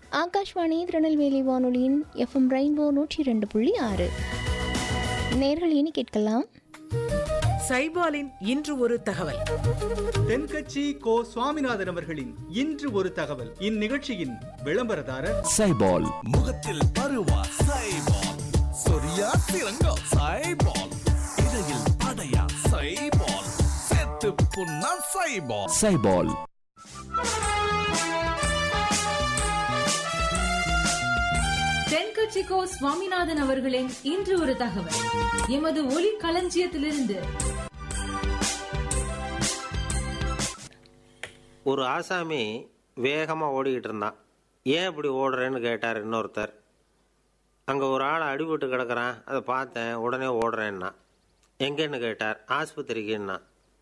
ஆகாஷ்வாணி திருநெல்வேலி வானொலியின் FM rainbow நூற்றி ரெண்டு புள்ளி ஆறு நேர்கள் இனி கேட்கலாம் சைபாலின் இன்று ஒரு தகவல் தென்கட்சி கோ சுவாமிநாதன் அவர்களின் இன்று ஒரு தகவல் இந்நிகழ்ச்சியின் விளம்பரதாரர் சைபால் முகத்தில் பருவா சைபால் சொரியா சிறங்கா சைபால் இடையில் படையா சைபால் செத்து புண்ணா சைபால் சைபால் தென்கட்சிக்கோ சுவாமிநாதன் அவர்களின் இன்று ஒரு தகவல் எமது ஒலி களஞ்சியத்திலிருந்து ஒரு ஆசாமி வேகமாக ஓடிக்கிட்டு இருந்தான் ஏன் இப்படி ஓடுறேன்னு கேட்டார் இன்னொருத்தர் அங்கே ஒரு ஆள் அடிபட்டு கிடக்குறான் அதை பார்த்தேன் உடனே ஓடுறேன்னா எங்கேன்னு கேட்டார் ஆஸ்பத்திரிக்குன்னா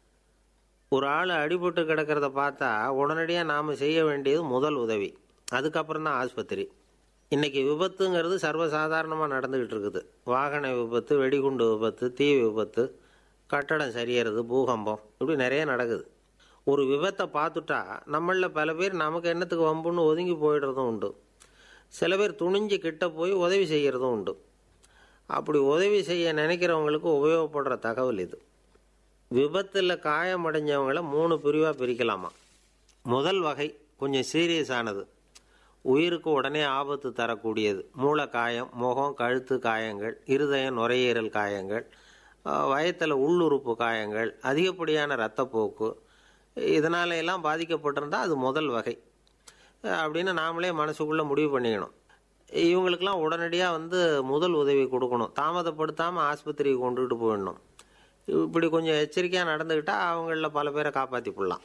ஒரு ஆள் அடிபட்டு கிடக்கிறத பார்த்தா உடனடியாக நாம் செய்ய வேண்டியது முதல் உதவி அதுக்கப்புறம் தான் ஆஸ்பத்திரி இன்றைக்கி விபத்துங்கிறது சர்வசாதாரணமாக நடந்துக்கிட்டு இருக்குது வாகன விபத்து வெடிகுண்டு விபத்து தீ விபத்து கட்டடம் சரியறது பூகம்பம் இப்படி நிறைய நடக்குது ஒரு விபத்தை பார்த்துட்டா நம்மளில் பல பேர் நமக்கு என்னத்துக்கு வம்புன்னு ஒதுங்கி போயிடுறதும் உண்டு சில பேர் துணிஞ்சு கிட்ட போய் உதவி செய்கிறதும் உண்டு அப்படி உதவி செய்ய நினைக்கிறவங்களுக்கு உபயோகப்படுற தகவல் இது விபத்தில் காயமடைஞ்சவங்கள மூணு பிரிவாக பிரிக்கலாமா முதல் வகை கொஞ்சம் சீரியஸானது உயிருக்கு உடனே ஆபத்து தரக்கூடியது மூளை காயம் முகம் கழுத்து காயங்கள் இருதயம் நுரையீரல் காயங்கள் வயத்தில் உள்ளுறுப்பு காயங்கள் அதிகப்படியான இரத்தப்போக்கு இதனால எல்லாம் பாதிக்கப்பட்டிருந்தால் அது முதல் வகை அப்படின்னு நாமளே மனசுக்குள்ளே முடிவு பண்ணிக்கணும் இவங்களுக்கெல்லாம் உடனடியாக வந்து முதல் உதவி கொடுக்கணும் தாமதப்படுத்தாமல் ஆஸ்பத்திரிக்கு கொண்டுகிட்டு போயிடணும் இப்படி கொஞ்சம் எச்சரிக்கையாக நடந்துக்கிட்டால் அவங்களில் பல பேரை காப்பாற்றி போடலாம்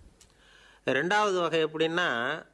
ரெண்டாவது வகை எப்படின்னா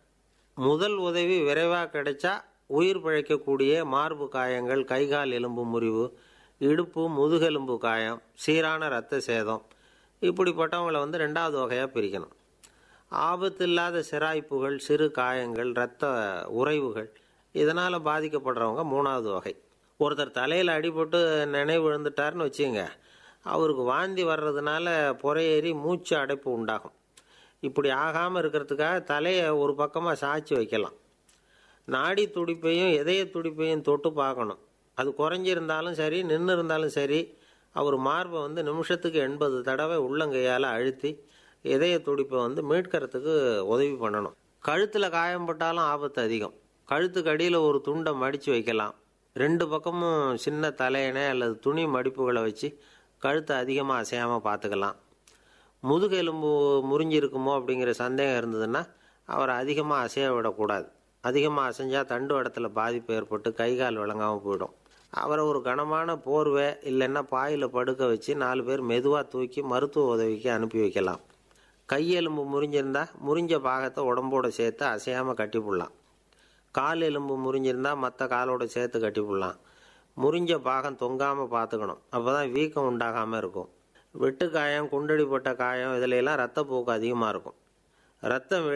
முதல் உதவி விரைவாக கிடைச்சா உயிர் பிழைக்கக்கூடிய மார்பு காயங்கள் கைகால் எலும்பு முறிவு இடுப்பு முதுகெலும்பு காயம் சீரான இரத்த சேதம் இப்படிப்பட்டவங்களை வந்து ரெண்டாவது வகையாக பிரிக்கணும் ஆபத்து இல்லாத சிராய்ப்புகள் சிறு காயங்கள் இரத்த உறைவுகள் இதனால் பாதிக்கப்படுறவங்க மூணாவது வகை ஒருத்தர் தலையில் அடிபட்டு நினைவு விழுந்துட்டார்னு வச்சுங்க அவருக்கு வாந்தி வர்றதுனால புறையேறி மூச்சு அடைப்பு உண்டாகும் இப்படி ஆகாமல் இருக்கிறதுக்காக தலையை ஒரு பக்கமாக சாய்ச்சி வைக்கலாம் நாடி துடிப்பையும் இதய துடிப்பையும் தொட்டு பார்க்கணும் அது குறைஞ்சிருந்தாலும் சரி நின்று இருந்தாலும் சரி அவர் மார்பை வந்து நிமிஷத்துக்கு எண்பது தடவை உள்ளங்கையால் அழுத்தி இதய துடிப்பை வந்து மீட்கிறதுக்கு உதவி பண்ணணும் கழுத்தில் காயம்பட்டாலும் ஆபத்து அதிகம் கழுத்துக்கு அடியில் ஒரு துண்டை மடித்து வைக்கலாம் ரெண்டு பக்கமும் சின்ன தலையணை அல்லது துணி மடிப்புகளை வச்சு கழுத்தை அதிகமாக அசையாமல் பார்த்துக்கலாம் முதுகெலும்பு முறிஞ்சிருக்குமோ அப்படிங்கிற சந்தேகம் இருந்ததுன்னா அவரை அதிகமாக அசைய விடக்கூடாது அதிகமாக அசைஞ்சால் தண்டு இடத்துல பாதிப்பு ஏற்பட்டு கை கால் விளங்காமல் போயிடும் அவரை ஒரு கனமான போர்வை இல்லைன்னா பாயில் படுக்க வச்சு நாலு பேர் மெதுவாக தூக்கி மருத்துவ உதவிக்கு அனுப்பி வைக்கலாம் கையெலும்பு முறிஞ்சிருந்தா முறிஞ்ச பாகத்தை உடம்போட சேர்த்து அசையாமல் கட்டிப்புடலாம் கால் எலும்பு முறிஞ்சிருந்தா மற்ற காலோட சேர்த்து கட்டிப்புடலாம் முறிஞ்ச பாகம் தொங்காமல் பார்த்துக்கணும் அப்போ தான் வீக்கம் உண்டாகாமல் இருக்கும் வெட்டு காயம் குண்டடிப்பட்ட காயம் இதுல எல்லாம் ரத்தப்போக்கு அதிகமாக இருக்கும் ரத்தம்